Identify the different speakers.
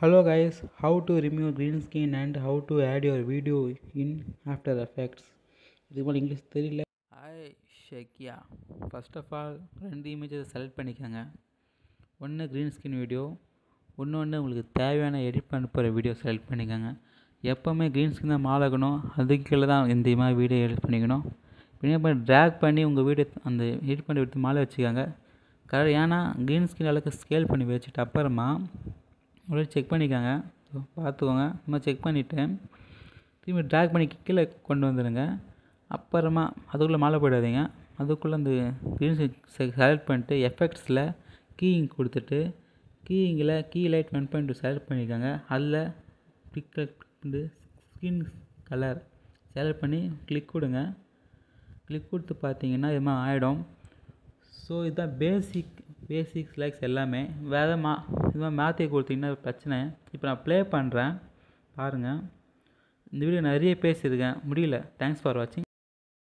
Speaker 1: Hello guys, how to remove green screen and how to add your video in After Effects. இது போல் English தெரியல hi ஷெக்கியா first of all ரெண்டு இமேஜை select பண்ணிக்கோங்க ஒன்று க்ரீன் ஸ்க்ரீன் வீடியோ இன்னொன்று உங்களுக்கு தேவையான எடிட் பண்ண போகிற வீடியோ செலக்ட் பண்ணிக்கோங்க எப்போவுமே க்ரீன் ஸ்க்ரீன் தான் மாலகணும் அதுக்கு கீழே தான் இந்த மாதிரி வீடியோ எடிட் பண்ணிக்கணும் பின்னாடி ட்ராக் பண்ணி உங்கள் வீடியோ அந்த எடிட் பண்ணி எடுத்து மாலை வச்சுக்கோங்க கரெக்ட் ஏன்னா க்ரீன் ஸ்க்ரீன் அளவுக்கு ஸ்கேல் பண்ணி வச்சுட்டு அப்புறமா ஒரு செக் பண்ணிக்கோங்க ஸோ பார்த்துக்கோங்க நம்ம செக் பண்ணிவிட்டு திரும்பி ட்ராக் பண்ணி கீழே கொண்டு வந்துடுங்க அப்புறமா அதுக்குள்ளே மாலை போயிடாதீங்க அதுக்குள்ளே அந்த க்ரீன் செலக்ட் பண்ணிட்டு எஃபெக்ட்ஸில் கீயிங் கொடுத்துட்டு கீயிங்கில் key light one point two select பண்ணிக்கோங்க அதில் பிக் வந்து ஸ்கின் கலர் செலக்ட் பண்ணி கிளிக் கொடுங்க கிளிக் கொடுத்து பார்த்தீங்கன்னா இது மாதிரி ஆகிடும் ஸோ இதுதான் பேசிக் பேசிக்ஸ் லைக்ஸ் எல்லாமே வேறு மா இது மாதிரி மாற்றி கொடுத்தீங்கன்னா பிரச்சனை இப்போ நான் ப்ளே பண்ணுறேன் பாருங்கள் இந்த வீடியோ நிறைய பேசியிருக்கேன் முடியல தேங்க்ஸ் ஃபார் வாட்சிங்